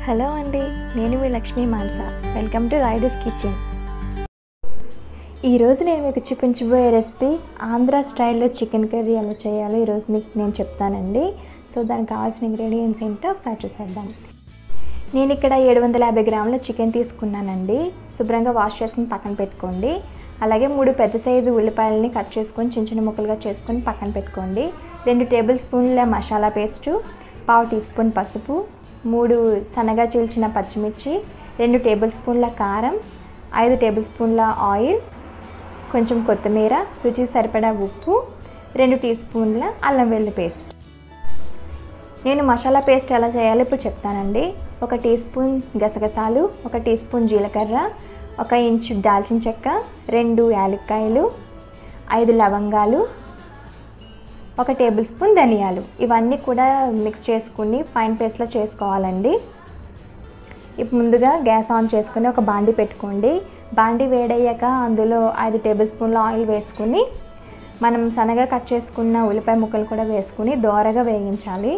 hello అండి నేను మీ Lakshmi Mansa welcome to riders kitchen ఈరోజు నేను మీకు చూపించబోయే రెసిపీ ఆంధ్ర స్టైల్లో చికెన్ కర్రీ ఎలా చేయాలో ఈరోజు మీకు నేను చెప్తానండి సో దానికి కావాల్సిన ఇంగ్రీడియంట్స్ ఏంటో ఒకసారి చూసేద్దాం నేను ఇక్కడ ఏడు వందల యాభై గ్రాముల చికెన్ తీసుకున్నానండి శుభ్రంగా వాష్ చేసుకుని పక్కన పెట్టుకోండి అలాగే మూడు పెద్ద సైజు ఉల్లిపాయలని కట్ చేసుకొని చిన్న చిన్న ముక్కలుగా చేసుకొని పక్కన పెట్టుకోండి రెండు టేబుల్ స్పూన్ల మసాలా పేస్టు పావు టీ స్పూన్ పసుపు మూడు సన్నగా చీల్చిన పచ్చిమిర్చి రెండు టేబుల్ స్పూన్ల కారం ఐదు టేబుల్ స్పూన్ల ఆయిల్ కొంచెం కొత్తిమీర రుచికి సరిపడా ఉప్పు రెండు టీ స్పూన్ల అల్లం వెల్లుల్లి పేస్ట్ నేను మసాలా పేస్ట్ ఎలా చేయాలో ఇప్పుడు చెప్తానండి ఒక టీ స్పూన్ గసగసాలు ఒక టీ స్పూన్ జీలకర్ర ఒక ఇంచు దాల్చిన చెక్క రెండు యాలక్కాయలు ఐదు లవంగాలు ఒక టేబుల్ స్పూన్ ధనియాలు ఇవన్నీ కూడా మిక్స్ చేసుకుని ఫైన్ పేస్ట్లో చేసుకోవాలండి ఇప్పుడు ముందుగా గ్యాస్ ఆన్ చేసుకుని ఒక బాండి పెట్టుకోండి బాండి వేడయ్యాక అందులో ఐదు టేబుల్ స్పూన్ల ఆయిల్ వేసుకుని మనం సన్నగా కట్ చేసుకున్న ఉల్లిపాయ ముక్కలు కూడా వేసుకుని దోరగా వేయించాలి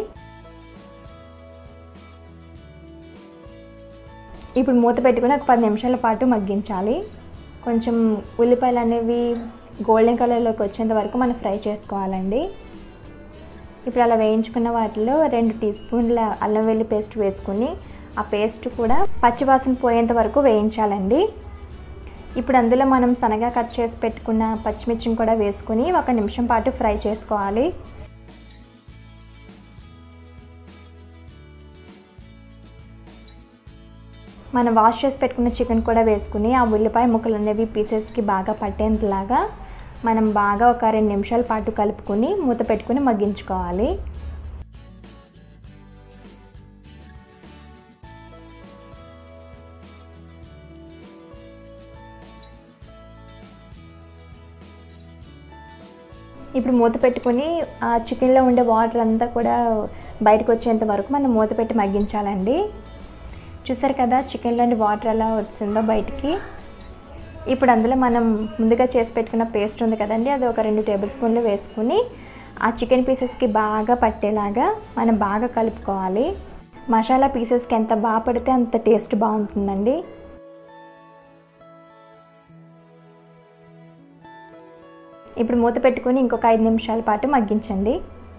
ఇప్పుడు మూత పెట్టుకుని ఒక పది నిమిషాల పాటు మగ్గించాలి కొంచెం ఉల్లిపాయలు అనేవి గోల్డెన్ కలర్లోకి వచ్చేంత వరకు మనం ఫ్రై చేసుకోవాలండి ఇప్పుడు అలా వేయించుకున్న వాటిలో రెండు టీ స్పూన్ల అల్లం వెల్లి పేస్ట్ వేసుకుని ఆ పేస్ట్ కూడా పచ్చివాసన పోయేంత వరకు వేయించాలండి ఇప్పుడు అందులో మనం సన్నగా కట్ చేసి పెట్టుకున్న పచ్చిమిర్చిని కూడా వేసుకుని ఒక నిమిషం పాటు ఫ్రై చేసుకోవాలి మనం వాష్ చేసి పెట్టుకున్న చికెన్ కూడా వేసుకుని ఆ ఉల్లిపాయ ముక్కలు అనేవి పీసెస్కి బాగా పట్టేంతలాగా మనం బాగా ఒక రెండు నిమిషాల పాటు కలుపుకొని మూత పెట్టుకుని మగ్గించుకోవాలి ఇప్పుడు మూత పెట్టుకుని ఆ చికెన్లో ఉండే వాటర్ అంతా కూడా బయటకు వచ్చేంత వరకు మనం మూత పెట్టి మగ్గించాలండి చూసారు కదా చికెన్లోని వాటర్ ఎలా వచ్చిందో బయటికి ఇప్పుడు అందులో మనం ముందుగా చేసి పెట్టుకున్న పేస్ట్ ఉంది కదండి అది ఒక రెండు టేబుల్ స్పూన్లు వేసుకుని ఆ చికెన్ పీసెస్కి బాగా పట్టేలాగా మనం బాగా కలుపుకోవాలి మసాలా పీసెస్కి ఎంత బాగా పడితే అంత టేస్ట్ బాగుంటుందండి ఇప్పుడు మూత పెట్టుకొని ఇంకొక ఐదు నిమిషాల పాటు మగ్గించండి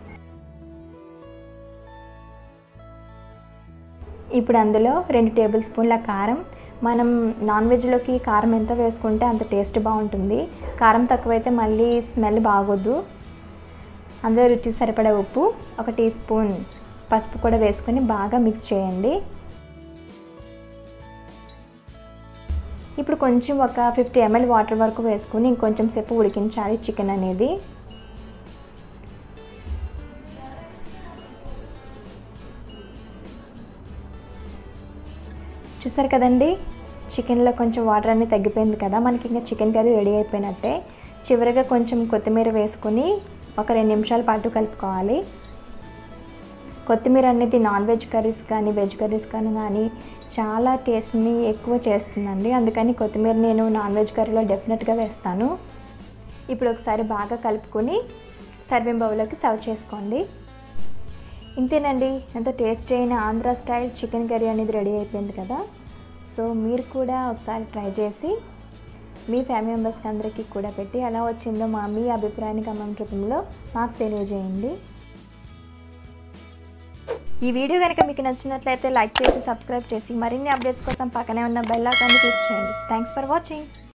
ఇప్పుడు అందులో రెండు టేబుల్ స్పూన్ల కారం మనం నాన్ వెజ్లోకి కారం ఎంత వేసుకుంటే అంత టేస్ట్ బాగుంటుంది కారం తక్కువైతే మళ్ళీ స్మెల్ బాగోద్దు అందులో రుచి సరిపడా ఉప్పు ఒక టీ స్పూన్ పసుపు కూడా వేసుకొని బాగా మిక్స్ చేయండి ఇప్పుడు కొంచెం ఒక ఫిఫ్టీ ఎంఎల్ వాటర్ వరకు వేసుకుని ఇంకొంచెం సేపు ఉడికించాలి చికెన్ అనేది చూసారు కదండి చికెన్లో కొంచెం వాటర్ అన్నీ తగ్గిపోయింది కదా మనకి ఇంకా చికెన్ కర్రీ రెడీ అయిపోయినట్టే చివరిగా కొంచెం కొత్తిమీర వేసుకుని ఒక రెండు నిమిషాల పాటు కలుపుకోవాలి కొత్తిమీర అనేది నాన్ వెజ్ కర్రీస్ కానీ వెజ్ కర్రీస్ కానీ కానీ చాలా టేస్ట్ని ఎక్కువ చేస్తుందండి అందుకని కొత్తిమీర నేను నాన్ వెజ్ కర్రీలో డెఫినెట్గా వేస్తాను ఇప్పుడు ఒకసారి బాగా కలుపుకొని సర్వింగ్ బౌల్లోకి సర్వ్ చేసుకోండి ఇంతేనండి ఎంతో టేస్టీ అయిన ఆంధ్ర స్టైల్ చికెన్ కర్రీ అనేది రెడీ అయిపోయింది కదా సో మీరు కూడా ఒకసారి ట్రై చేసి మీ ఫ్యామిలీ మెంబర్స్కి అందరికీ కూడా పెట్టి ఎలా వచ్చిందో మా మీ అభిప్రాయాన్ని కమెంట్ రూపంలో మాకు తెలియజేయండి ఈ వీడియో కనుక మీకు నచ్చినట్లయితే లైక్ చేసి సబ్స్క్రైబ్ చేసి మరిన్ని అప్డేట్స్ కోసం పక్కనే ఉన్న బెల్ ఐకాన్ని క్లిక్ చేయండి థ్యాంక్స్ ఫర్ వాచింగ్